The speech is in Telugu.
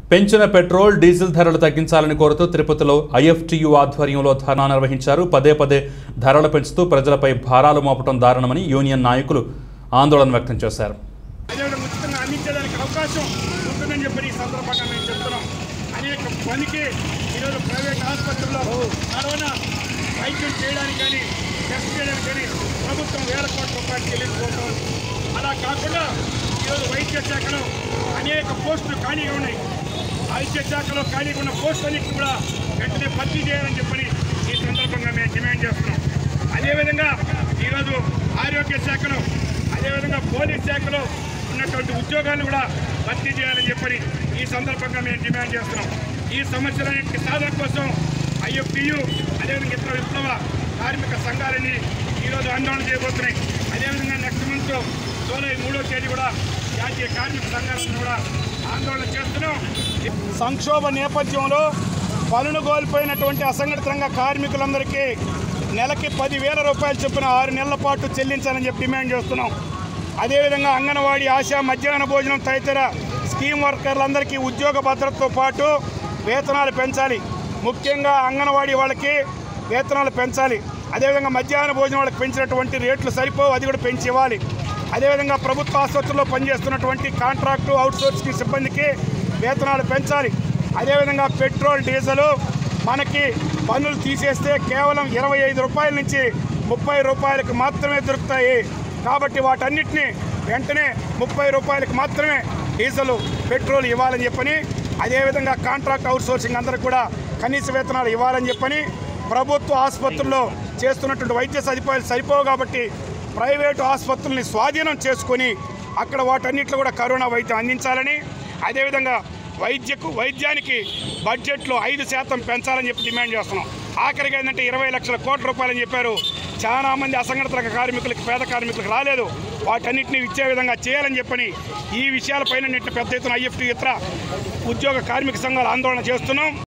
పెంచిన పెట్రోల్ డీజిల్ ధరలు తగ్గించాలని కోరుతూ తిరుపతిలో ఐఎఫ్టియు ఆధ్వర్యంలో ధర్నా నిర్వహించారు పదే పదే ధరలు పెంచుతూ ప్రజలపై భారాలు మోపడం దారుణమని యూనియన్ నాయకులు ఆందోళన వ్యక్తం చేశారు అదేవిధంగా ఉచితంగా అందించడానికి అవకాశం ఉంటుందని చెప్పి ఈ సందర్భంగా మేము చెప్తున్నాం అనేక పనికి ఈరోజు ప్రైవేట్ ఆసుపత్రుల్లో కరోనా వైద్యం చేయడానికి కానీ టెస్ట్ చేయడానికి కానీ ప్రభుత్వం వేల కోట్ల రూపాయలు చెల్లించుకోవడం అలా కాకుండా ఈరోజు వైద్య శాఖలో అనేక పోస్టులు ఖాళీగా ఉన్నాయి వైద్య శాఖలో ఖాళీగా ఉన్న పోస్టులన్నింటినీ కూడా వెంటనే భర్తీ చేయాలని చెప్పని ఈ సందర్భంగా మేము డిమాండ్ చేస్తున్నాం అదేవిధంగా ఈరోజు ఆరోగ్య శాఖలో అదేవిధంగా పోలీస్ శాఖలో ఉన్నటువంటి ఉద్యోగాలను కూడా భర్తీ చేయాలని చెప్పని ఈ సందర్భంగా మేము డిమాండ్ చేస్తున్నాం ఈ సమస్యలన్నింటి సాధన కోసం ఐఎఫ్టియు అదేవిధంగా ఇతర విప్లవ కార్మిక సంఘాలని ఈరోజు ఆందోళన చేయబోతున్నాయి అదేవిధంగా నెక్స్ట్ మంత్ జూలై మూడో తేదీ కూడా జాతీయ కార్మిక సంఘాలను కూడా ఆందోళన చేస్తున్నాం సంక్షోభ నేపథ్యంలో పనులు కోల్పోయినటువంటి అసంఘటిత రంగ కార్మికులందరికీ నెలకి పదివేల రూపాయలు చొప్పున ఆరు నెలల పాటు చెల్లించాలని చెప్పి డిమాండ్ చేస్తున్నాం అదేవిధంగా అంగన్వాడీ ఆశా మధ్యాహ్న భోజనం తదితర స్కీమ్ వర్కర్లందరికీ ఉద్యోగ భద్రతతో పాటు వేతనాలు పెంచాలి ముఖ్యంగా అంగన్వాడీ వాళ్ళకి వేతనాలు పెంచాలి అదేవిధంగా మధ్యాహ్న భోజనం వాళ్ళకి పెంచినటువంటి రేట్లు సరిపోవు అది కూడా పెంచి ఇవ్వాలి అదేవిధంగా ప్రభుత్వ ఆసుపత్రుల్లో పనిచేస్తున్నటువంటి కాంట్రాక్టు అవుట్సోర్సింగ్ సిబ్బందికి వేతనాలు పెంచాలి అదేవిధంగా పెట్రోల్ డీజిల్ మనకి పన్నులు తీసేస్తే కేవలం ఇరవై ఐదు రూపాయల నుంచి ముప్పై రూపాయలకు మాత్రమే దొరుకుతాయి కాబట్టి వాటన్నిటిని వెంటనే ముప్పై రూపాయలకు మాత్రమే డీజిల్ పెట్రోల్ ఇవ్వాలని చెప్పని అదేవిధంగా కాంట్రాక్ట్ అవుట్సోర్సింగ్ అందరికి కూడా కనీస వేతనాలు ఇవ్వాలని చెప్పని ప్రభుత్వ ఆసుపత్రుల్లో చేస్తున్నటువంటి వైద్య సదుపాయాలు సరిపోవు కాబట్టి ప్రైవేటు ఆసుపత్రుల్ని స్వాధీనం చేసుకొని అక్కడ వాటన్నిటిలో కూడా కరోనా వైద్యం అందించాలని అదేవిధంగా వైద్యకు వైద్యానికి బడ్జెట్లో ఐదు శాతం పెంచాలని చెప్పి డిమాండ్ చేస్తున్నాం ఆఖరిగా ఏంటంటే ఇరవై లక్షల కోట్ల రూపాయలని చెప్పారు చాలా మంది అసంఘటిత రంగ కార్మికులకి పేద కార్మికులకు రాలేదు వాటన్నిటిని ఇచ్చే విధంగా చేయాలని చెప్పని ఈ విషయాలపైన నిట్ట పెద్ద ఎత్తున ఐఎఫ్టీ ఇతర ఉద్యోగ కార్మిక సంఘాలు ఆందోళన చేస్తున్నాం